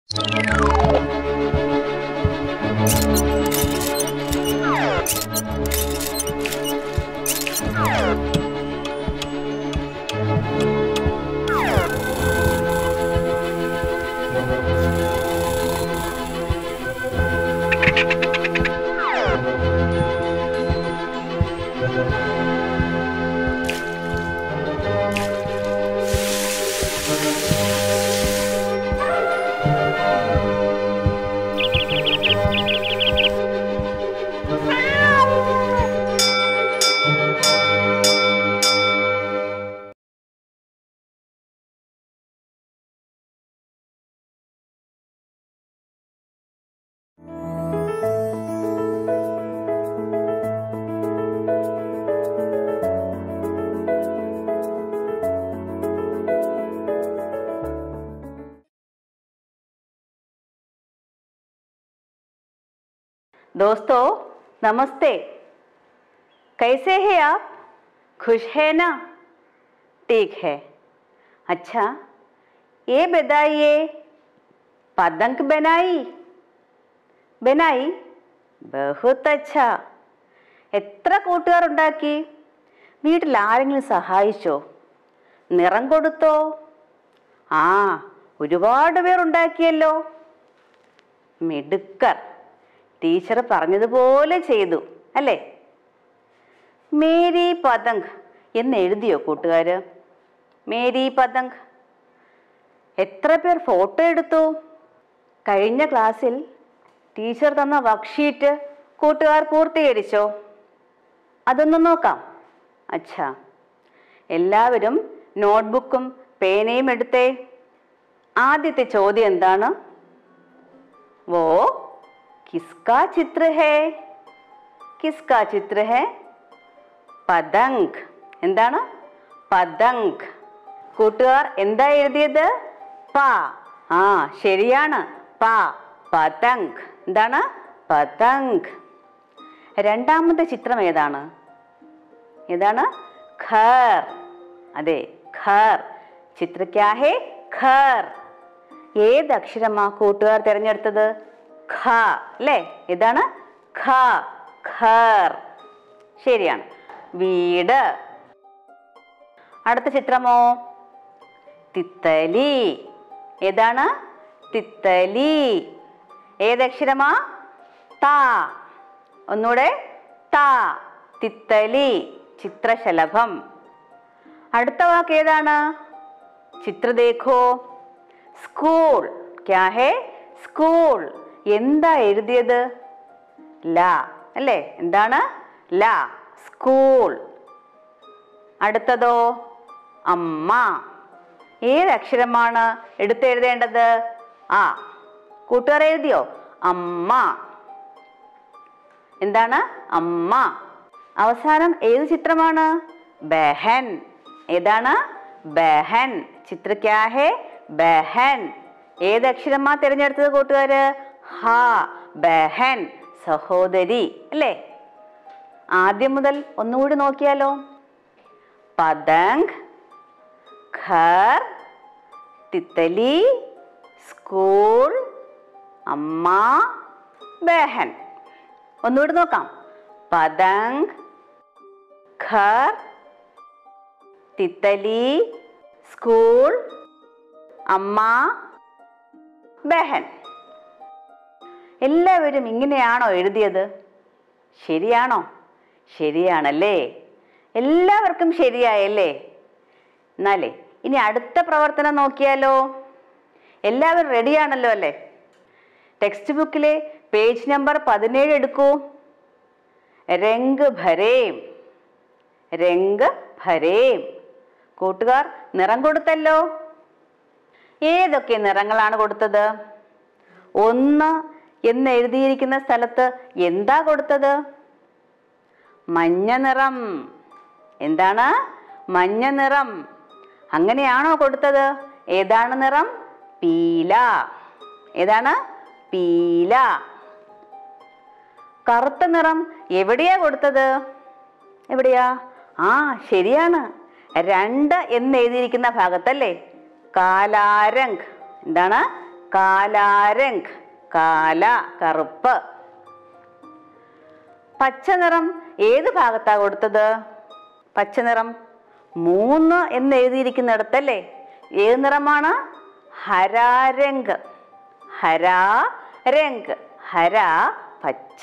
दोस्तों नमस्ते कैसे हैं आप खुश है ना ठीक है अच्छा ये बताइए पतंग बनाई बनाई ബഹുത്ത് അച്ഛ എത്ര കൂട്ടുകാർ ഉണ്ടാക്കി വീട്ടിൽ ആരെങ്കിലും സഹായിച്ചോ നിറം കൊടുത്തോ ആ ഒരുപാട് പേർ ഉണ്ടാക്കിയല്ലോ മിടുക്കർ ടീച്ചർ പറഞ്ഞതുപോലെ ചെയ്തു അല്ലേ മേരി പതങ്ക് എന്ന് എഴുതിയോ കൂട്ടുകാര് മേരി പതങ്ക് എത്ര പേർ ഫോട്ടോ എടുത്തു കഴിഞ്ഞ ക്ലാസ്സിൽ ടീച്ചർ തന്ന വർക്ക്ഷീറ്റ് കൂട്ടുകാർ പൂർത്തീകരിച്ചോ അതൊന്ന് നോക്കാം അച്ഛാ എല്ലാവരും നോട്ട്ബുക്കും പേനയും എടുത്തേ ആദ്യത്തെ ചോദ്യം എന്താണ് वो किसका चित्र है किसका चित्र है പതങ്ക് എന്താണ് പതങ്ക് കൂട്ടുകാർ എന്താ എഴുതിയത് പ ആ ശരിയാണ് പ പതങ്ക് എന്താണ് പതങ്ക് രണ്ടാമത്തെ ചിത്രം ഏതാണ് ഏതാണ് ഖർ അതെ ഖർ ചിത്ര ക്യാ ഹേ ഖർ ഏത് അക്ഷരമാ കൂട്ടുകാർ തിരഞ്ഞെടുത്തത് ഖ അല്ലേ ഇതാണ് ഖ ഖർ ശരിയാണ് വീട് അടുത്ത ചിത്രമോ തിത്തലി ഏതാണ് തിത്തലി ഏതക്ഷരമാ താ ഒന്നുകൂടെ താ തിത്തലി ചിത്രശലഭം അടുത്ത വാക്ക് ഏതാണ് ചിത്ര ദേഖോ സ്കൂൾ ക്യാ ഹേ സ്കൂൾ എന്താ എഴുതിയത് ല അല്ലേ എന്താണ് ല സ്കൂൾ അടുത്തതോ അമ്മ ഏത് അക്ഷരമാണ് എടുത്തെഴുതേണ്ടത് ആ കൂട്ടുകാർ എഴുതിയോ അമ്മ എന്താണ് അമ്മ അവസാനം ഏത് ചിത്രമാണ് ബഹൻ ഏതാണ് ബഹൻ ചിത്ര ക്യാ ഹേ ബഹൻ ഏത് അക്ഷരമാ തിരഞ്ഞെടുത്തത് കൂട്ടുകാര് ഹ ബഹൻ സഹോദരി അല്ലേ ആദ്യം മുതൽ ഒന്നുകൂടി നോക്കിയാലോ പതങ്ക് ഘർ തിത്തലി സ്കൂൾ അമ്മ ബഹൻ ഒന്നുകൂടി നോക്കാം പതങ്ക് ഘർ തിത്തലി സ്കൂൾ അമ്മ ബഹൻ എല്ലാവരും ഇങ്ങനെയാണോ എഴുതിയത് ശരിയാണോ ശരിയാണല്ലേ എല്ലാവർക്കും ശരിയായല്ലേ എന്നാലേ ഇനി അടുത്ത പ്രവർത്തനം നോക്കിയാലോ എല്ലാവരും റെഡിയാണല്ലോ അല്ലേ ടെക്സ്റ്റ് ബുക്കിലെ പേജ് നമ്പർ പതിനേഴ് എടുക്കൂ രംഗ് ഭരേം രംഗ് ഭരേം കൂട്ടുകാർ നിറം കൊടുത്തല്ലോ ഏതൊക്കെ നിറങ്ങളാണ് കൊടുത്തത് ഒന്ന് എന്ന് എഴുതിയിരിക്കുന്ന സ്ഥലത്ത് എന്താ കൊടുത്തത് മഞ്ഞ നിറം എന്താണ് മഞ്ഞ നിറം അങ്ങനെയാണോ കൊടുത്തത് ഏതാണ് നിറം പീല ഏതാണ് പീല കറുത്ത നിറം എവിടെയാ കൊടുത്തത് എവിടെയാ ആ ശരിയാണ് രണ്ട് എന്ന് എഴുതിയിരിക്കുന്ന ഭാഗത്തല്ലേ കാലാരംഗ് എന്താണ് കാലാരംഗ് കാല കറുപ്പ് പച്ച നിറം ഏത് ഭാഗത്താ കൊടുത്തത് പച്ച നിറം മൂന്ന് എന്ന് എഴുതിയിരിക്കുന്നിടത്തല്ലേ ഏത് നിറമാണ് ഹരാരംഗ് ഹരാരംഗ് ഹര പച്ച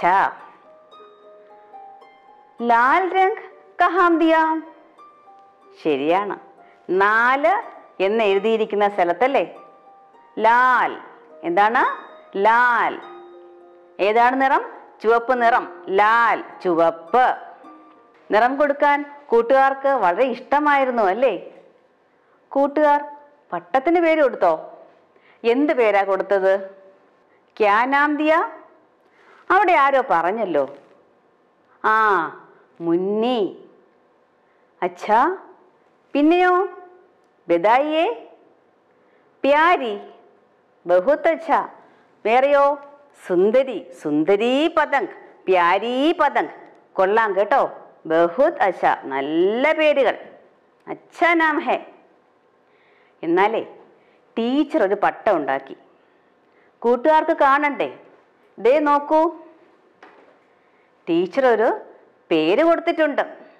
ലാൽ രംഗ് കഹാം ദിയ ശരിയാണ് നാല് എന്ന് എഴുതിയിരിക്കുന്ന സ്ഥലത്തല്ലേ ലാൽ എന്താണ് ലാൽ ഏതാണ് നിറം ചുവപ്പ് നിറം ലാൽ ചുവപ്പ് നിറം കൊടുക്കാൻ കൂട്ടുകാർക്ക് വളരെ ഇഷ്ടമായിരുന്നു അല്ലേ കൂട്ടുകാർ പട്ടത്തിന് പേര് കൊടുത്തോ എന്ത് പേരാ കൊടുത്തത് ക്യാ നാം ദിയ അവിടെ ആരോ പറഞ്ഞല്ലോ ആ മുന്നി അച്ഛാ പിന്നെയോ ബദായിയേ പ്യാരി ബഹുത്ത് അച്ഛ വേറെയോ സുന്ദരി സുന്ദരി പതങ്ക് പ്യാരി പതങ്ക് കൊള്ളാം കേട്ടോ ബഹുത് അച്ഛ നല്ല പേരുകൾ അച്ഛ നാം ഹേ എന്നാലേ ടീച്ചർ ഒരു പട്ടം ഉണ്ടാക്കി കൂട്ടുകാർക്ക് കാണണ്ടേ ദേ നോക്കൂ ടീച്ചർ ഒരു പേര് കൊടുത്തിട്ടുണ്ട്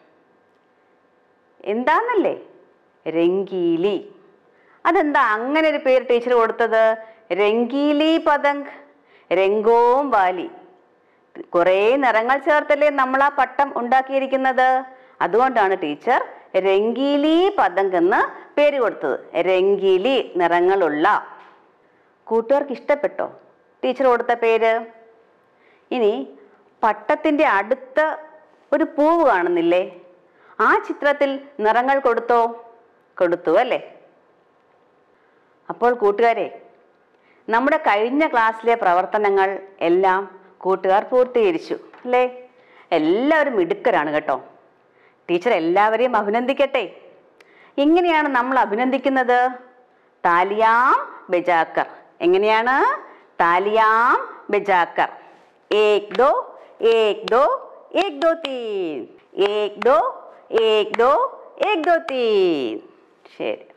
എന്താന്നല്ലേ രംഗീലി അതെന്താ അങ്ങനെ ഒരു പേര് ടീച്ചർ കൊടുത്തത് രംഗീലി പതങ്ക് രംഗോം വാലി കുറേ നിറങ്ങൾ ചേർത്തല്ലേ നമ്മൾ ആ പട്ടം ഉണ്ടാക്കിയിരിക്കുന്നത് അതുകൊണ്ടാണ് ടീച്ചർ രംഗീലി പതങ്ക് എന്ന് പേര് കൊടുത്തത് രംഗീലി നിറങ്ങളുള്ള കൂട്ടുകാർക്ക് ഇഷ്ടപ്പെട്ടോ ടീച്ചർ കൊടുത്ത പേര് ഇനി പട്ടത്തിൻ്റെ അടുത്ത ഒരു പൂവ് കാണുന്നില്ലേ ആ ചിത്രത്തിൽ നിറങ്ങൾ കൊടുത്തോ കൊടുത്തു അല്ലേ അപ്പോൾ കൂട്ടുകാരെ നമ്മുടെ കഴിഞ്ഞ ക്ലാസ്സിലെ പ്രവർത്തനങ്ങൾ എല്ലാം കൂട്ടുകാർ പൂർത്തീകരിച്ചു അല്ലേ എല്ലാവരും മിടുക്കരാണ് കേട്ടോ ടീച്ചർ എല്ലാവരെയും അഭിനന്ദിക്കട്ടെ എങ്ങനെയാണ് നമ്മൾ അഭിനന്ദിക്കുന്നത് താലിയാം ബെജാക്കർ എങ്ങനെയാണ് താലിയാം ബെജാക്കർ ഏക് ദോ ഏക് ദോ ഏക് ദോ തീൻ ഏക് ദോ ഏക് ദോ ഏക് ദോ തീൻ ശരി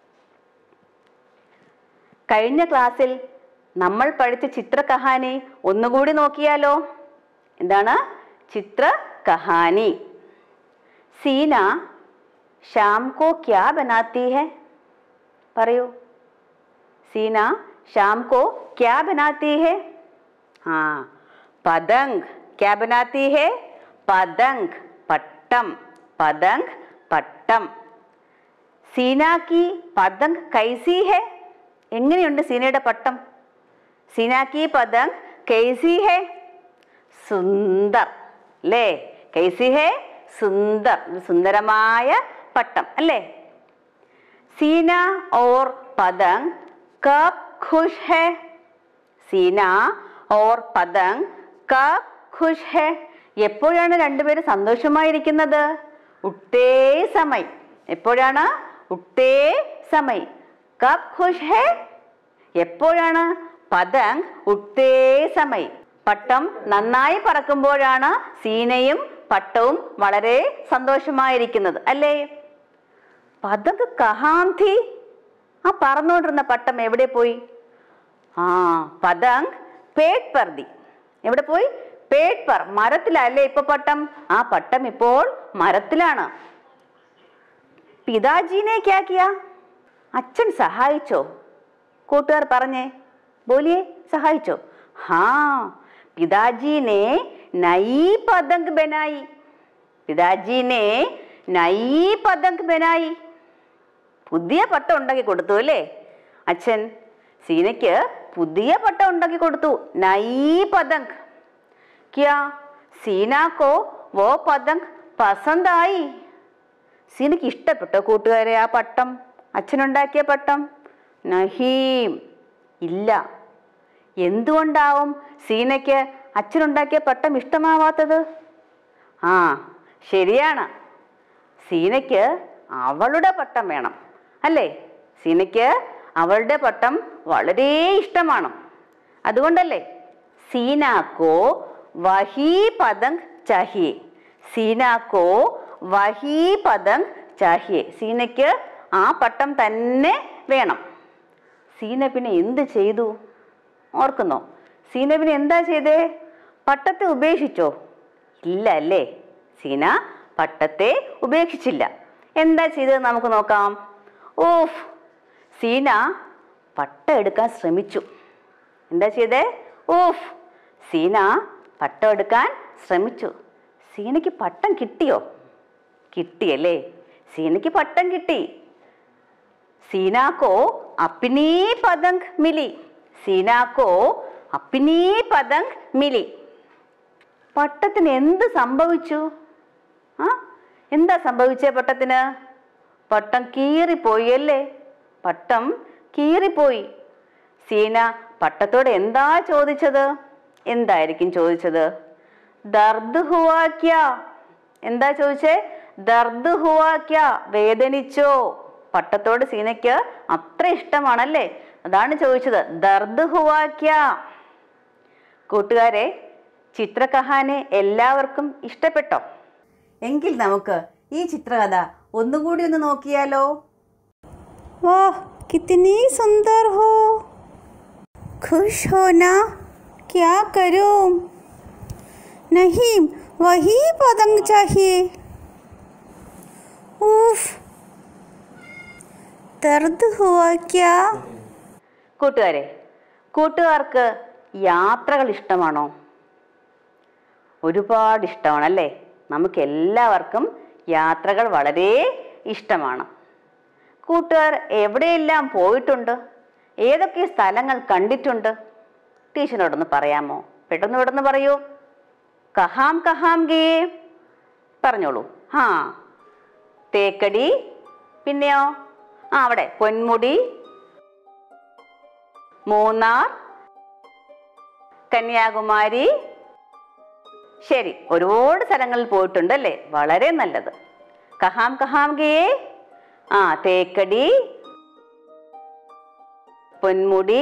കഴിഞ്ഞ ക്ലാസ്സിൽ നമ്മൾ പഠിച്ച ചിത്ര കഹാനി ഒന്നുകൂടി നോക്കിയാലോ എന്താണ് ചിത്ര കഹാനി സീന ശ്യാം കോ ക്യാ ബനാത്തി ഹെ പറയൂ സീന ശ്യാം കോ ക്യാ ബനാത്തി ഹെ ആ പതംഗ് ക്യാ ബനാത്തി ഹെ പതംഗ് പട്ടം പതംഗ് പട്ടം സീന കി പതംഗ് കൈസി ഹെ എങ്ങനെയുണ്ട് സീനയുടെ പട്ടം സീന കി പതംഗ് കൈസി ഹെ സുന്ദർ അല്ലേ കൈസി ഹെ സുന്ദർ സുന്ദരമായ പട്ടം അല്ലേ സീന ഓർ പതംഗ് കബ് ഖുഷ് ഹെ സീന ഓർ പതംഗ് കബ് ഖുഷ് ഹെ എപ്പോഴാണ് രണ്ടുപേരും സന്തോഷമായിരിക്കുന്നത് ഉട്ടേ സമയ് എപ്പോഴാണ് ഉട്ടേ സമയ് കബ് ഖുഷ് ഹെ എപ്പോഴാണ് പതംഗ് ഉട്ടേ സമയ് പട്ടം നന്നായി പറക്കുമ്പോഴാണ് സീനയും പട്ടവും വളരെ സന്തോഷമായിരിക്കുന്നത് അല്ലേ പതങ്ക് കഹാം ഥി ആ പറന്നുകൊണ്ടിരുന്ന പട്ടം എവിടെ പോയി ആ പതങ്ക് പേട്ട് പർദി എവിടെ പോയി പേട്ട് പർ മരത്തിലല്ലേ ഇപ്പൊ പട്ടം ആ പട്ടം ഇപ്പോൾ മരത്തിലാണ് പിതാജീനെ ക്യാ കിയാ അച്ഛൻ സഹായിച്ചോ കൂട്ടുകാർ പറഞ്ഞേ ബോലിയെ സഹായിച്ചോ ഹാ പിതാജീനെ നൈ പതങ്ക് ബനായി പിതാജീനെ നൈ പതങ്ക് ബനായി പുതിയ പട്ടം ഉണ്ടാക്കി കൊടുത്തു അല്ലേ അച്ഛൻ സീനയ്ക്ക് പുതിയ പട്ടം ഉണ്ടാക്കി കൊടുത്തു നൈ പതങ്ക് ക്യാ സീനാക്കോ വോ പതങ്ക് പസന്തായി സീനയ്ക്ക് ഇഷ്ടപ്പെട്ടോ കൂട്ടുകാരെ ആ പട്ടം അച്ഛനുണ്ടാക്കിയ പട്ടം നഹീം ഇല്ല എന്തുകൊണ്ടാവും സീനയ്ക്ക് അച്ഛനുണ്ടാക്കിയ പട്ടം ഇഷ്ടമാവാത്തത് ആ ശരിയാണ് സീനയ്ക്ക് അവളുടെ പട്ടം വേണം അല്ലേ സീനയ്ക്ക് അവളുടെ പട്ടം വളരെ ഇഷ്ടമാണ് അതുകൊണ്ടല്ലേ സീനാക്കോ വഹി പതങ് ചാഹിയെ സീനാക്കോ വഹി പതങ് ചാഹിയെ സീനയ്ക്ക് ആ പട്ടം തന്നെ വേണം സീന പിന്നെ എന്ത് ചെയ്തു ഓർക്കുന്നോ സീനബിന് എന്താ ചെയ്തേ പട്ടത്തെ ഉപേക്ഷിച്ചോ ഇല്ല അല്ലേ സീന പട്ടത്തെ ഉപേക്ഷിച്ചില്ല എന്താ ചെയ്തത് നമുക്ക് നോക്കാം ഓഫ് സീന പട്ട എടുക്കാൻ ശ്രമിച്ചു എന്താ ചെയ്തേ ഓഫ് സീന പട്ടം എടുക്കാൻ ശ്രമിച്ചു സീനയ്ക്ക് പട്ടം കിട്ടിയോ കിട്ടിയല്ലേ സീനയ്ക്ക് പട്ടം കിട്ടി सीना को अपनी पतंग मिली സീന കോ അപ്പിനീ പതങ് മിലി പട്ടത്തിന് എന്ത് സംഭവിച്ചു ആ എന്താ സംഭവിച്ചേ പട്ടത്തിന് പട്ടം കീറിപ്പോയി അല്ലേ പട്ടം കീറിപ്പോയി സീന പട്ടത്തോട് എന്താ ചോദിച്ചത് എന്തായിരിക്കും ചോദിച്ചത് ദർദ് ഹുവാ ക്യാ എന്താ ചോദിച്ചേ ദർദ് ഹുവാ ക്യാ വേദനിച്ചോ പട്ടത്തോട് സീനയ്ക്ക് അത്ര ഇഷ്ടമാണല്ലേ അതാണ് ചോദിച്ചത് ദർദ് ഹുവാ ക്യാ കൂട്ടുകാരെ ചിത്രകഹാനെ എല്ലാവർക്കും ഇഷ്ടപ്പെട്ടോ എങ്കിൽ നമുക്ക് ഈ ചിത്രകഥ ഒന്നുകൂടി ഒന്ന് നോക്കിയാലോ वाह कितनी सुंदर हो खुश हो ना क्या करूं नहीं वही पतंग चाहिए उफ दर्द हुआ क्या കൂട്ടുകാരെ കൂട്ടുകാർക്ക് യാത്രകൾ ഇഷ്ടമാണോ ഒരുപാട് ഇഷ്ടമാണല്ലേ നമുക്ക് എല്ലാവർക്കും യാത്രകൾ വളരെ ഇഷ്ടമാണ് കൂട്ടുകാർ എവിടെയെല്ലാം പോയിട്ടുണ്ട് ഏതൊക്കെ സ്ഥലങ്ങൾ കണ്ടിട്ടുണ്ട് ടീച്ചറിനോടൊന്ന് പറയാമോ പെട്ടെന്ന് പെട്ടെന്ന് പറയൂ കഹാം കഹാം ഗേ പറഞ്ഞോളൂ ആ തേക്കടി പിന്നെയോ ആ അവിടെ പൊന്മുടി മൂന്നാർ കന്യാകുമാരി ശരി ഒരുപാട് സ്ഥലങ്ങളിൽ പോയിട്ടുണ്ട് അല്ലേ വളരെ നല്ലത് കഹാം കഹാം ഗേ ആ തേക്കടി പൊന്മുടി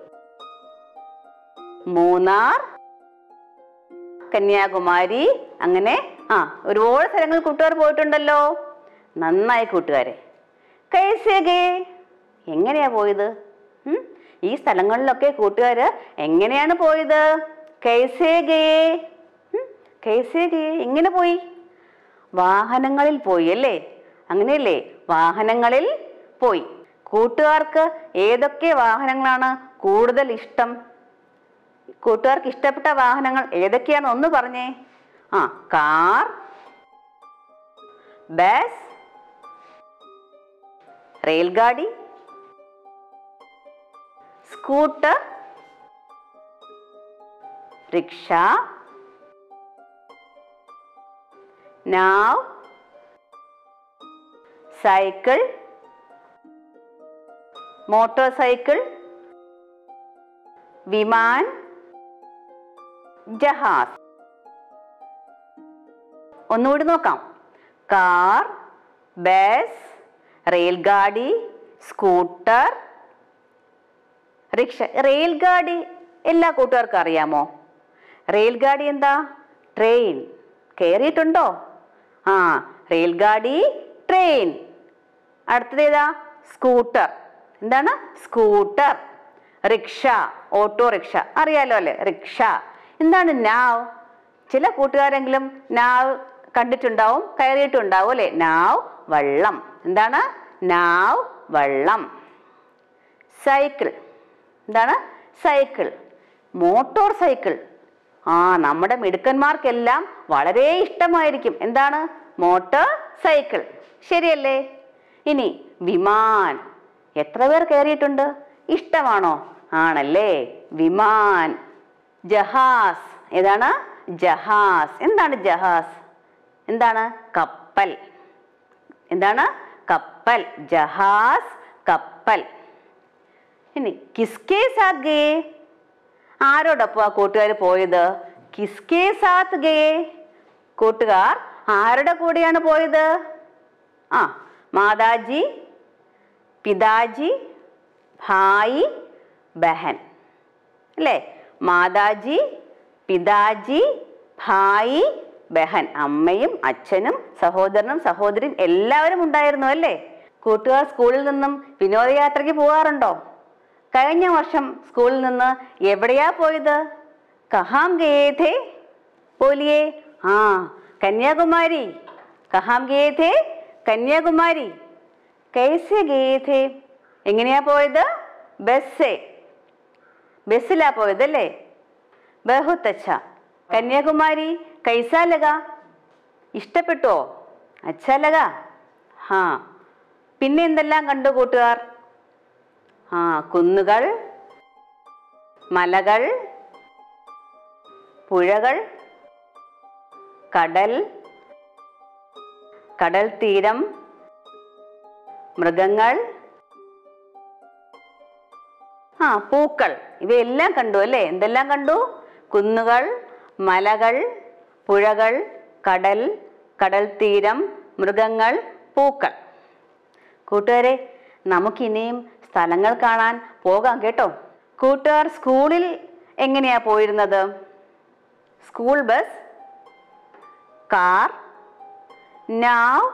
മൂന്നാർ കന്യാകുമാരി അങ്ങനെ ആ ഒരുപാട് സ്ഥലങ്ങളിൽ കൂട്ടുകാർ പോയിട്ടുണ്ടല്ലോ നന്നായി കൂട്ടുകാരെ കൈസേ ഗേ എങ്ങനെയാ പോയത് ഉം? ഈ സ്ഥലങ്ങളിലൊക്കെ കൂട്ടുകാർ എങ്ങനെയാണ് പോയത് കൈസേ ഗേ ഉം? കൈസേ ഗേ എങ്ങനെ പോയി വാഹനങ്ങളിൽ പോയി അല്ലേ അങ്ങനെയല്ലേ വാഹനങ്ങളിൽ പോയി കൂട്ടുകാർക്ക് ഏതൊക്കെ വാഹനങ്ങളാണ് കൂടുതൽ ഇഷ്ടം കൂട്ടുകാർക്ക് ഇഷ്ടപ്പെട്ട വാഹനങ്ങൾ ഏതൊക്കെയാണ് ഒന്ന് പറഞ്ഞേ ആ കാർ ബസ് റെയിൽഗാഡി സ്കൂട്ടർ റിക്ഷ നാവ് സൈക്കിൾ മോട്ടോർ സൈക്കിൾ വിമാൻ ജഹാസ് ഒന്നുകൂടി നോക്കാം കാർ ബസ് റെയിൽഗാഡി സ്കൂട്ടർ റിക്ഷ റെയിൽഗാഡി എല്ലാ കൂട്ടുകാർക്കും അറിയാമോ റെയിൽഗാഡി എന്താ ട്രെയിൻ കയറിയിട്ടുണ്ടോ ആ റെയിൽഗാഡി ട്രെയിൻ അടുത്തതേതാ സ്കൂട്ടർ എന്താണ് സ്കൂട്ടർ റിക്ഷ ഓട്ടോറിക്ഷ അറിയാലോ അല്ലേ റിക്ഷ എന്താണ് നാവ് ചില കൂട്ടുകാരെങ്കിലും നാവ് കണ്ടിട്ടുണ്ടാവും കയറിയിട്ടുണ്ടാവും അല്ലേ നാവ് വള്ളം എന്താണ് നാവ് വള്ളം സൈക്കിൾ എന്താണ് സൈക്കിൾ മോട്ടോർ സൈക്കിൾ ആ നമ്മുടെ മിടുക്കന്മാർക്കെല്ലാം വളരെ ഇഷ്ടമായിരിക്കും എന്താണ് മോട്ടോർ സൈക്കിൾ ശരിയല്ലേ ഇനി വിമാൻ എത്ര പേർ കയറിയിട്ടുണ്ട് ഇഷ്ടമാണോ ആണല്ലേ വിമാൻ ജഹാസ് ഏതാണ് ജഹാസ് എന്താണ് ജഹാസ് എന്താണ് കപ്പൽ എന്താണ് കപ്പൽ ജഹാസ് കപ്പൽ ഇനി കിസ്കെ സാത്ത് ഗേ ആരോടൊപ്പം ആ കൂട്ടുകാർ പോയത് കിസ്കെ സാത്ത് ഗേ കൂട്ടുകാർ ആരുടെ കൂടെയാണ് പോയത് ആ മാതാജി പിതാജി ഭായി ബഹൻ അല്ലേ മാതാജി പിതാജി ഭായി ബഹൻ അമ്മയും അച്ഛനും സഹോദരനും സഹോദരിയും എല്ലാവരും ഉണ്ടായിരുന്നു അല്ലേ കൂട്ടുകാർ സ്കൂളിൽ നിന്നും വിനോദയാത്രയ്ക്ക് പോകാറുണ്ടോ കഴിഞ്ഞ വർഷം സ്കൂളിൽ നിന്ന് എവിടെയാ പോയത് കഹാം ഗയേഥേ പോലിയേ ആ കന്യാകുമാരി കഹാം ഗയേഥേ കന്യാകുമാരി കൈസെ ഗയേഥേ എങ്ങനെയാ പോയത് ബസ്സേ ബസ്സിലാ പോയതല്ലേ ബഹുത്ത് അച്ഛ കന്യാകുമാരി കൈസാ ലഗ ഇഷ്ടപ്പെട്ടോ അച്ഛാ ലഗ ഹാ പിന്നെ എന്തെല്ലാം കണ്ടു കൂട്ടുകാർ ആ കുന്നുകൾ മലകൾ പുഴകൾ കടൽ കടൽ തീരം മൃഗങ്ങൾ ആ പൂക്കൾ ഇവയെല്ലാം കണ്ടു അല്ലേ എന്തെല്ലാം കണ്ടു കുന്നുകൾ മലകൾ പുഴകൾ കടൽ കടൽ തീരം മൃഗങ്ങൾ പൂക്കൾ കൂട്ടുകാരെ നമുക്കിനിയും സ്ഥലങ്ങൾ കാണാൻ പോകാം കേട്ടോ കൂട്ടുകാർ സ്കൂളിൽ എങ്ങനെയാ പോയിരുന്നത് സ്കൂൾ ബസ് കാർ നാവ്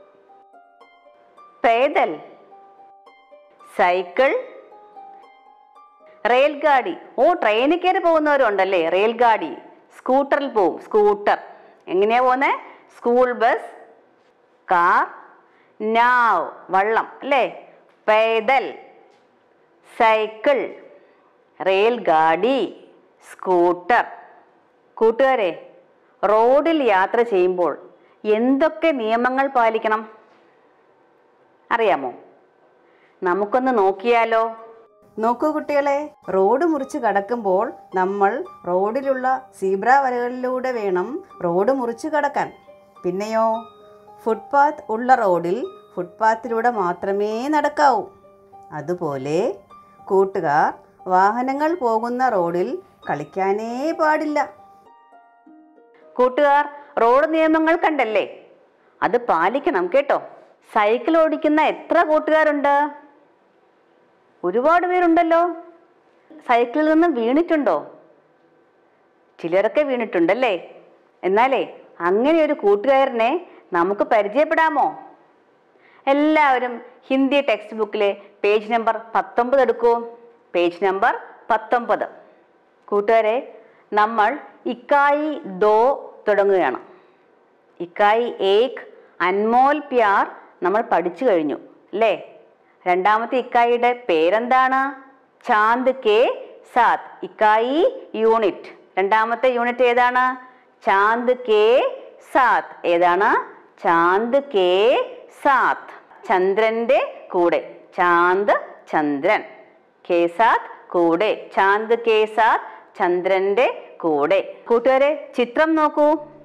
പേദൽ സൈക്കിൾ റെയിൽ ഗാഡി ഓ ട്രെയിനിൽ കയറി പോകുന്നവരുണ്ടല്ലേ റെയിൽ ഗാഡി സ്കൂട്ടറിൽ പോവും സ്കൂട്ടർ എങ്ങനെയാ പോകുന്നത് സ്കൂൾ ബസ് കാർ നാവ് വള്ളം അല്ലേ പൈതൽ സൈക്കിൾ റെയിൽ ഗാഡി സ്കൂട്ടർ കൂട്ടുകാരെ റോഡിൽ യാത്ര ചെയ്യുമ്പോൾ എന്തൊക്കെ നിയമങ്ങൾ പാലിക്കണം അറിയാമോ നമുക്കൊന്ന് നോക്കിയാലോ നോക്കൂ കുട്ടികളെ റോഡ് മുറിച്ച് കടക്കുമ്പോൾ നമ്മൾ റോഡിലുള്ള സീബ്ര വരകളിലൂടെ വേണം റോഡ് മുറിച്ച് കടക്കാൻ പിന്നെയോ ഫുട്പാത്ത് ഉള്ള റോഡിൽ ഫുട്പാത്തിലൂടെ മാത്രമേ നടക്കാവൂ അതുപോലെ കൂട്ടുകാർ വാഹനങ്ങൾ പോകുന്ന റോഡിൽ കളിക്കാനേ പാടില്ല കൂട്ടുകാർ റോഡ് നിയമങ്ങൾ കണ്ടല്ലേ അത് പാലിക്കണം കേട്ടോ സൈക്കിൾ ഓടിക്കുന്ന എത്ര കൂട്ടുകാരുണ്ട് ഒരുപാട് പേരുണ്ടല്ലോ സൈക്കിളിൽ നിന്ന് വീണിട്ടുണ്ടോ ചിലരൊക്കെ വീണിട്ടുണ്ടല്ലേ എന്നാലേ അങ്ങനെ ഒരു കൂട്ടുകാരനെ നമുക്ക് പരിചയപ്പെടാമോ എല്ലാവരും ഹിന്ദി ടെക്സ്റ്റ് ബുക്കിലെ പേജ് നമ്പർ പത്തൊമ്പത് എടുക്കൂ പേജ് നമ്പർ പത്തൊമ്പത് കൂട്ടുകാരെ നമ്മൾ ഇക്കായി ദോ തുടങ്ങുകയാണ് ഇക്കായി ഏക് അൻമോൽ പ്യാർ നമ്മൾ പഠിച്ചു കഴിഞ്ഞു അല്ലേ രണ്ടാമത്തെ ഇക്കായിയുടെ പേരെന്താണ് ചാന്ദ് കെ സാത്ത് ഇക്കായി യൂണിറ്റ് രണ്ടാമത്തെ യൂണിറ്റ് ഏതാണ് ചാന്ദ് കെ സാത്ത് ഏതാണ് ചാന്ദ് കെ സാത്ത് ചന്ദ്രന്റെ കൂടെ ചാന്ദ് ചന്ദ്രൻ കെ സാത്ത് കൂടെ ചാന്ദ് കെ സാത്ത് ചന്ദ്രന്റെ കൂടെ കൂട്ടുകാരെ ചിത്രം നോക്കൂ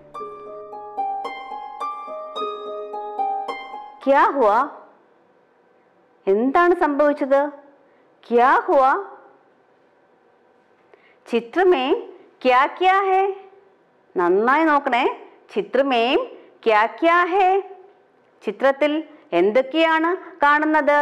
ക്യാ ഹുവാ എന്താണ് സംഭവിച്ചത് ക്യാ ഹുവാ ചിത്രമേ ക്യാ ക്യാ ഹേ നന്നായി നോക്കണേ ചിത്രമേം ക്യാ ക്യാ ഹേ ചിത്രത്തിൽ എന്തൊക്കെയാണ് കാണുന്നത്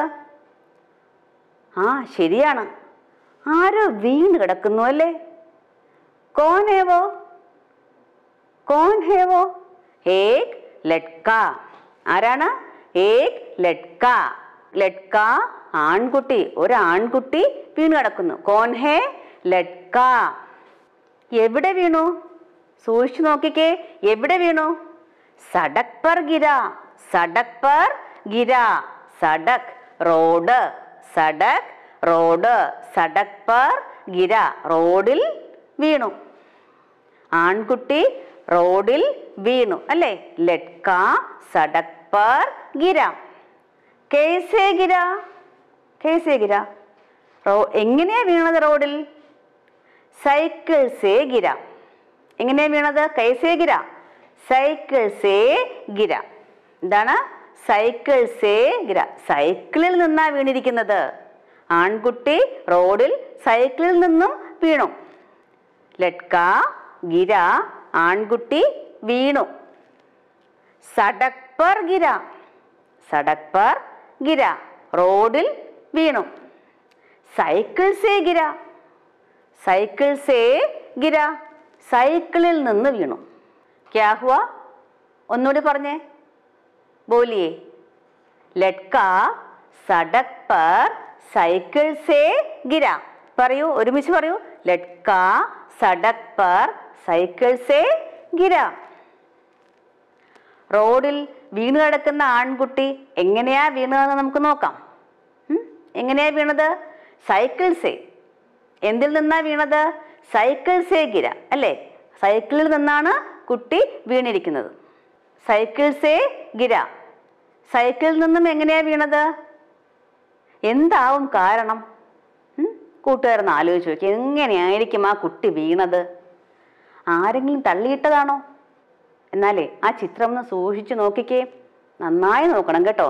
ആ ശരിയാണ് ആരോ വീണ് കിടക്കുന്നു അല്ലേ കോൻ ഹേവോ കോൻ ഹേവോ ഏക് ലട്ക ആരാണ് ഏക് ലട്ക ലട്ക ആൺകുട്ടി ഒരു ആൺകുട്ടി വീണ് കിടക്കുന്നു കോൻ ഹേ ലട്ക എവിടെ വീണു സൂക്ഷിച്ചു നോക്കിക്കേ എവിടെ വീണു സടക് പർ ഗിര സടക് പർ ഗിര സടക് റോഡ് സടക് റോഡ് സടക് പർ ഗിര റോഡിൽ വീണു ആൺകുട്ടി റോഡിൽ വീണു അല്ലേ ലട്ക സടക് പർ ഗിര കേസേ ഗിര കേസേ ഗിര റോ എങ്ങനെയാ വീണത് റോഡിൽ സൈക്കിൾ സേ ഗിര എങ്ങനെയാ വീണത് കൈസേ ഗിര സൈക്കിൾ സേ ഗിര എന്താണ് സൈക്കിൾ സേ ഗിര സൈക്കിളിൽ നിന്നാ വീണിരിക്കുന്നത് ആൺകുട്ടി റോഡിൽ സൈക്കിളിൽ നിന്നും വീണു ലട്ക ഗിര ആൺകുട്ടി വീണു സടക് പർ ഗിര സടക് പർ ഗിര റോഡിൽ വീണു സൈക്കിൾ സേ ഗിര സൈക്കിൾ സേ ഗിര സൈക്കിളിൽ നിന്ന് വീണു ക്യാ ഹുവ ഒന്നുകൂടി പറഞ്ഞേ ബോലിയേ ലട്ക സടക് പർ സൈക്കിൾ സേ ഗിര പറയൂ ഒരുമിച്ച് പറയൂ ലഡ്ക സഡക് പർ സൈക്കിൾ സേ ഗിര റോഡിൽ വീണ് കിടക്കുന്ന ആൺകുട്ടി എങ്ങനെയാ വീണതെന്ന് നമുക്ക് നോക്കാം ഉം? എങ്ങനെയാ വീണത് സൈക്കിൾ സേ എന്തിൽ നിന്നാ വീണത് സൈക്കിൾ സേ ഗിര അല്ലേ സൈക്കിളിൽ നിന്നാണ് കുട്ടി വീണിരിക്കുന്നത് സൈക്കിൾ സേ ഗിര സൈക്കിളിൽ നിന്നും എങ്ങനെയാ വീണത് എന്താവും കാരണം ഉം? കൂട്ടുകാരൊന്ന് ആലോചിച്ച് നോക്കി എങ്ങനെയായിരിക്കും ആ കുട്ടി വീണത് ആരെങ്കിലും തള്ളിയിട്ടതാണോ എന്നാലേ ആ ചിത്രം ഒന്ന് സൂക്ഷിച്ചു നോക്കിക്കേ നന്നായി നോക്കണം കേട്ടോ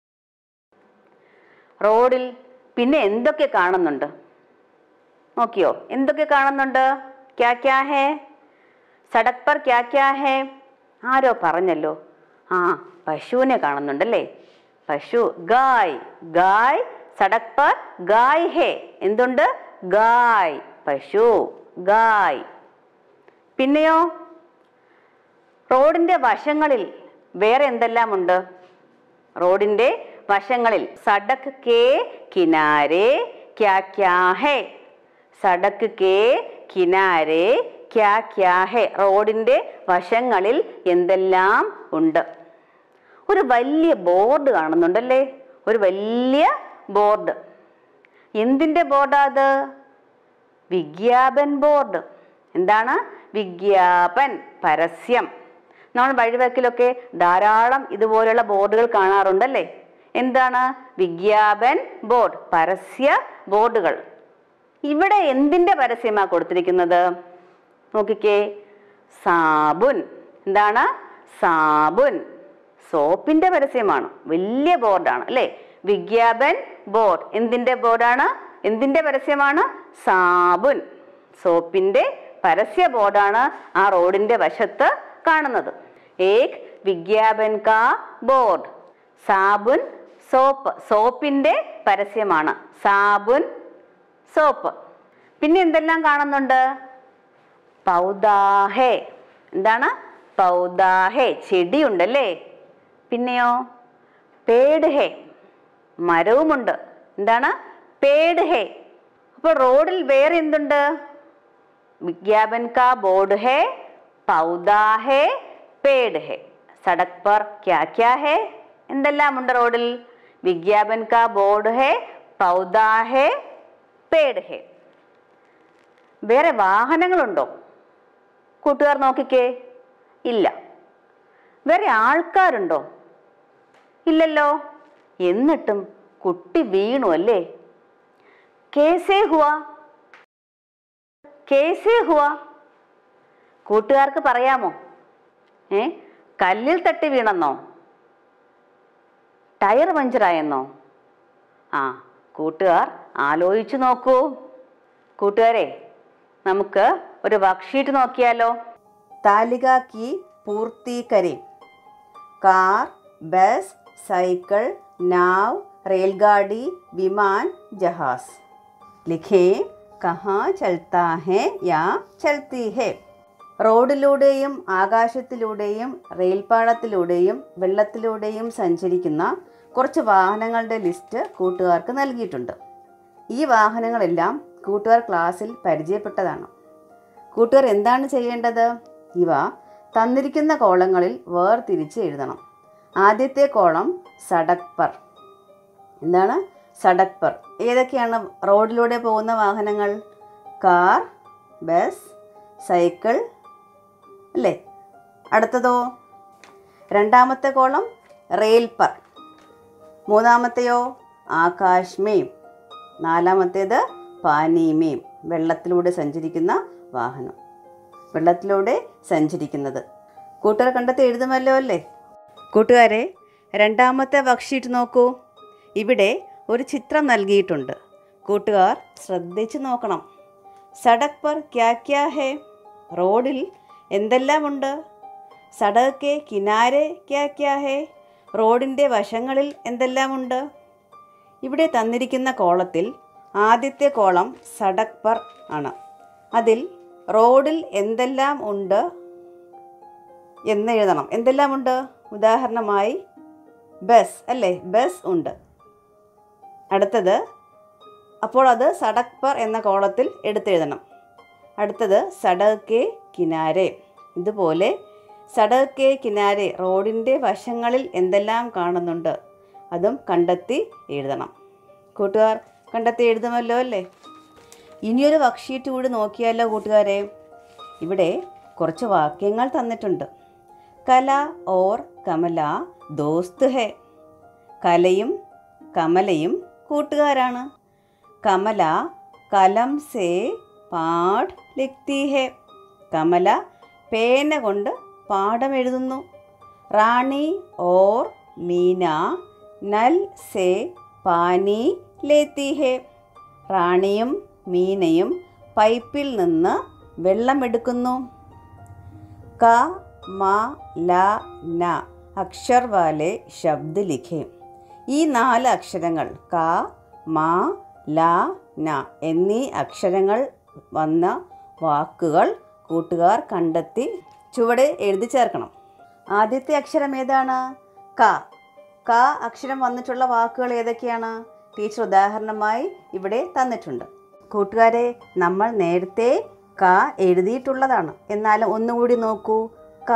റോഡിൽ പിന്നെ എന്തൊക്കെ കാണുന്നുണ്ട് നോക്കിയോ എന്തൊക്കെ കാണുന്നുണ്ട് ക്യാ ക്യാ ഹേ സടക് പർ ക്യാ ക്യാ ഹേ ആരോ പറഞ്ഞല്ലോ ആ പശുവിനെ കാണുന്നുണ്ടല്ലേ പശു ഗായ് ഗായ് സടക് പർ ഗായ് ഹേ എന്തുണ്ട് ഗായ് പശു ഗായ് പിന്നെയോ റോഡിന്റെ വശങ്ങളിൽ വേറെ എന്തെല്ലാം ഉണ്ട് റോഡിന്റെ വശങ്ങളിൽ സടക് കേ കിനാരെ ക്യാ ക്യാ ഹേ സടക് കേ കിനാരെ ക്യാ ക്യാ ഹേ റോഡിന്റെ വശങ്ങളിൽ എന്തെല്ലാം ഉണ്ട് ഒരു വലിയ ബോർഡ് കാണുന്നുണ്ടല്ലേ ഒരു വലിയ ബോർഡ് എന്തിന്റെ ബോർഡാ അത് വിജ്ഞാപൻ ബോർഡ് എന്താണ് വിജ്ഞാപൻ പരസ്യം നമ്മൾ വഴിവെക്കിലൊക്കെ ധാരാളം ഇതുപോലെയുള്ള ബോർഡുകൾ കാണാറുണ്ടല്ലേ എന്താണ് വിജ്ഞാപൻ ബോർഡ് പരസ്യ ബോർഡുകൾ ഇവിടെ എന്തിന്റെ പരസ്യമാ കൊടുത്തിരിക്കുന്നത് നോക്കിക്കേ സാബുൻ എന്താണ് സാബുൻ സോപ്പിന്റെ പരസ്യമാണ് വലിയ ബോർഡാണ് അല്ലേ വിജ്ഞാപൻ ബോർഡ് എന്തിന്റെ ബോർഡാണ് എന്തിന്റെ പരസ്യമാണ് സാബുൻ സോപ്പിന്റെ പരസ്യ ബോർഡാണ് ആ റോഡിന്റെ വശത്ത് കാണുന്നത് ഏക് വിജ്ഞാപൻ കാ ബോർഡ് സാബുൻ സോപ്പ് സോപ്പിന്റെ പരസ്യമാണ് സാബുൻ സോപ്പ് പിന്നെ എന്തെല്ലാം കാണുന്നുണ്ട് പൗദാഹേ എന്താണ് പൗദാഹേ ചെടിയുണ്ടല്ലേ പിന്നെയോ പേട് ഹേ മരവുമുണ്ട് എന്താണ് പേട് ഹേ അപ്പോൾ റോഡിൽ വേറെ എന്തുണ്ട് വിജ്ഞാപൻ കാ ബോർഡ് ഹേ പൗദാ ഹേ പേട് ഹേ സടക് പർ ക്യാ ക്യാ ഹേ എന്തെല്ലാം ഉണ്ട് റോഡിൽ വിജ്ഞാപൻ കാ ബോർഡ് ഹേ പൗദാ ഹേ പേട് ഹേ വേറെ വാഹനങ്ങളുണ്ടോ കൂട്ടുകാർ നോക്കിക്കേ ഇല്ല വേറെ ആൾക്കാരുണ്ടോ ഇല്ലല്ലോ എന്നിട്ടും കുട്ടി വീണു അല്ലേ കേസേ ഹുവ കേസേ ഹുവ കൂട്ടുകാർക്ക് പറയാമോ ഏ കല്ലിൽ തട്ടി വീണെന്നോ ടയർ പഞ്ചറായെന്നോ ആ കൂട്ടുകാർ ആലോചിച്ചു നോക്കൂ കൂട്ടുകാരെ നമുക്ക് ഒരു വർക്ക്ഷീറ്റ് നോക്കിയാലോ तालिका की पूर्ति करें कार बस साइकिल नाव रेलगाड़ी विमान जहाज लिखें कहाँ चलता है या चलती है റോഡിലൂടെയും ആകാശത്തിലൂടെയും റെയിൽപാളത്തിലൂടെയും വെള്ളത്തിലൂടെയും സഞ്ചരിക്കുന്ന കുറച്ച് വാഹനങ്ങളുടെ ലിസ്റ്റ് കൂട്ടുകാർക്ക് നൽകിയിട്ടുണ്ട് ഈ വാഹനങ്ങളെല്ലാം കൂട്ടുകാർ ക്ലാസ്സിൽ പരിചയപ്പെട്ടതാണ് കൂട്ടുകാർ എന്താണ് ചെയ്യേണ്ടത് ഇവ തന്നിരിക്കുന്ന കോളങ്ങളിൽ വേർതിരിച്ച് എഴുതണം ആദ്യത്തെ കോളം സടക് പർ എന്താണ് സടക് പർ ഏതൊക്കെയാണ് റോഡിലൂടെ പോകുന്ന വാഹനങ്ങൾ കാർ ബസ് സൈക്കിൾ അല്ലേ അടുത്തതോ രണ്ടാമത്തെ കോളം റെയിൽ പർ മൂന്നാമത്തെയോ ആകാശ്മേം നാലാമത്തേത് പാനീമേം വെള്ളത്തിലൂടെ സഞ്ചരിക്കുന്ന വാഹനം വെള്ളത്തിലൂടെ സഞ്ചരിക്കുന്നത് കൂട്ടുകാർ കണ്ടെത്തി എഴുതുമല്ലോ അല്ലേ കൂട്ടുകാരെ രണ്ടാമത്തെ വർക്ക്ഷീറ്റ് നോക്കൂ ഇവിടെ ഒരു ചിത്രം നൽകിയിട്ടുണ്ട് കൂട്ടുകാർ ശ്രദ്ധിച്ചു നോക്കണം സടക് പർ ക്യാ ക്യാ ഹേ റോഡിൽ എന്തെല്ലാമുണ്ട് സടക് കെ കിനാരെ ക്യാ ക്യാ ഹേ റോഡിൻ്റെ വശങ്ങളിൽ എന്തെല്ലാമുണ്ട് ഇവിടെ തന്നിരിക്കുന്ന കോളത്തിൽ ആദ്യത്തെ കോളം സടക് പർ ആണ് അതിൽ റോഡിൽ എന്തെല്ലാം ഉണ്ട് എന്ന് എഴുതണം എന്തെല്ലാം ഉണ്ട് ഉദാഹരണമായി ബസ് അല്ലേ ബസ് ഉണ്ട് അടുത്തത് അപ്പോൾ അത് സടക് പർ എന്ന കോളത്തിൽ എടുത്തെഴുതണം അടുത്തത് സടക് കെ കിനാരെ ഇതുപോലെ സടക് കെ കിനാരെ റോഡിൻ്റെ വശങ്ങളിൽ എന്തെല്ലാം കാണുന്നുണ്ട് അതും കണ്ടെത്തി എഴുതണം കൂട്ടുകാർ കണ്ടെത്തി എഴുതുമല്ലോ അല്ലേ ഇനിയൊരു വർക്ക്ഷീറ്റ് കൂടി നോക്കിയാലോ കൂട്ടുകാരെ ഇവിടെ കുറച്ച് വാക്യങ്ങൾ തന്നിട്ടുണ്ട് കല ഓർ കമല ദോസ്ത് ഹെ കലയും കമലയും കൂട്ടുകാരാണ് കമല കലം സേ പാഠ് ലിഖ്തി ഹെ കമല പേന കൊണ്ട് പാഠം എഴുതുന്നു റാണി ഓർ മീന നൽ സേ പാനി ലേത്തി ഹെ റാണിയും മീനയും പൈപ്പിൽ നിന്ന് വെള്ളമെടുക്കുന്നു ക മ ല ന അക്ഷർ വാലെ ശബ്ദ ലിഖേ ഈ നാല് അക്ഷരങ്ങൾ ക മ ല ന എന്നീ അക്ഷരങ്ങൾ വന്ന വാക്കുകൾ കൂട്ടുകാർ കണ്ടെത്തി ചുവടെ എഴുതി ചേർക്കണം ആദ്യത്തെ അക്ഷരം ഏതാണ് ക ക അക്ഷരം വന്നിട്ടുള്ള വാക്കുകൾ ഏതൊക്കെയാണ് ടീച്ചർ ഉദാഹരണമായി ഇവിടെ തന്നിട്ടുണ്ട് കൂട്ടുകാരെ നമ്മൾ നേരത്തെ ക എഴുതിയിട്ടുള്ളതാണ് എന്നാലും ഒന്നുകൂടി നോക്കൂ ക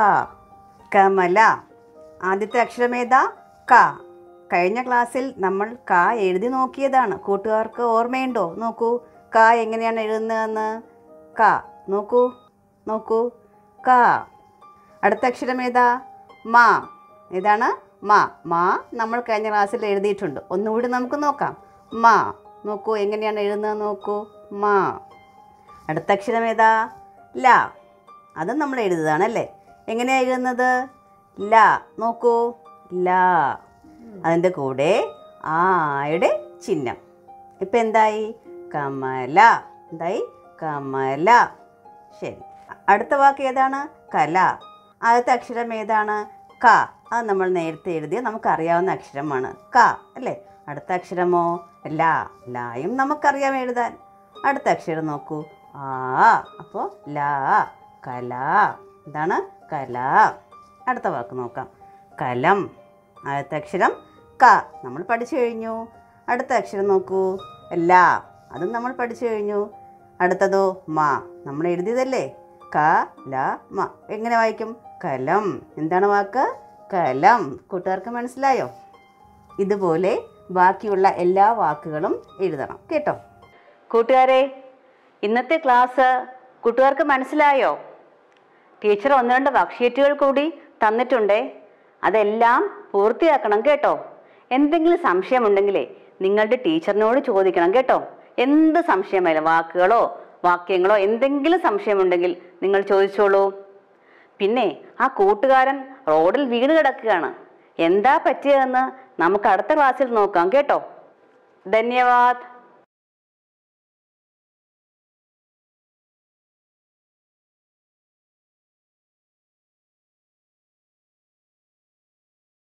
കമല ആദ്യത്തെ അക്ഷരം ഏതാ ക കഴിഞ്ഞ ക്ലാസ്സിൽ നമ്മൾ ക എഴുതി നോക്കിയതാണ് കൂട്ടുകാർക്ക് ഓർമ്മയുണ്ടോ നോക്കൂ ക എങ്ങനെയാണ് എഴുതുന്നതെന്ന് ക നോക്കൂ നോക്കൂ ക അടുത്ത അക്ഷരം ഏതാ മാ ഏതാണ് മാ മാ നമ്മൾ കഴിഞ്ഞ ക്ലാസ്സിൽ എഴുതിയിട്ടുണ്ട് ഒന്നുകൂടി നമുക്ക് നോക്കാം മാ നോക്കൂ എങ്ങനെയാണ് എഴുതുന്നത് നോക്കൂ മാ അടുത്ത അക്ഷരം ഏതാ ല അതും നമ്മൾ എഴുതുന്നതാണ് അല്ലേ എങ്ങനെയാണ് എഴുതുന്നത് ല നോക്കൂ ല അതിൻ്റെ കൂടെ ആയുടെ ചിഹ്നം ഇപ്പം എന്തായി കമല എന്തായി കമല ശരി അടുത്ത വാക്ക് ഏതാണ് കല ആദ്യത്തെ അക്ഷരം ഏതാണ് ക അത് നമ്മൾ നേരത്തെ എഴുതിയ നമുക്കറിയാവുന്ന അക്ഷരമാണ് ക അല്ലേ അടുത്ത അക്ഷരമോ ല ലായും നമുക്കറിയാം എഴുതാൻ അടുത്ത അക്ഷരം നോക്കൂ ആ അപ്പോൾ ല കല എന്താണ് കല അടുത്ത വാക്ക് നോക്കാം കലം ആദ്യത്തെ അക്ഷരം ക നമ്മൾ പഠിച്ചു കഴിഞ്ഞു അടുത്ത അക്ഷരം നോക്കൂ ല അതും നമ്മൾ പഠിച്ചു കഴിഞ്ഞു അടുത്തതോ മ നമ്മൾ എഴുതിയതല്ലേ ക ല മ എങ്ങനെ വായിക്കും കലം എന്താണ് വാക്ക് കലം കൂട്ടുകാർക്ക് മനസ്സിലായോ ഇതുപോലെ ബാക്കിയുള്ള എല്ലാ വാക്കുകളും എഴുതണം കേട്ടോ കൂട്ടുകാരെ ഇന്നത്തെ ക്ലാസ് കൂട്ടുകാർക്ക് മനസ്സിലായോ ടീച്ചർ ഒന്ന് രണ്ട് വർക്ക്ഷീറ്റുകൾ കൂടി തന്നിട്ടുണ്ടേ അതെല്ലാം പൂർത്തിയാക്കണം കേട്ടോ എന്തെങ്കിലും സംശയമുണ്ടെങ്കിലേ നിങ്ങളുടെ ടീച്ചറിനോട് ചോദിക്കണം കേട്ടോ എന്ത് സംശയമായാലും വാക്കുകളോ വാക്യങ്ങളോ എന്തെങ്കിലും സംശയമുണ്ടെങ്കിൽ നിങ്ങൾ ചോദിച്ചോളൂ പിന്നെ ആ കൂട്ടുകാരൻ റോഡിൽ വീണ് കിടക്കുകയാണ് എന്താ പറ്റിയതെന്ന് നമുക്ക് അടുത്ത ക്ലാസ്സിൽ നോക്കാം കേട്ടോ ധന്യവാദ്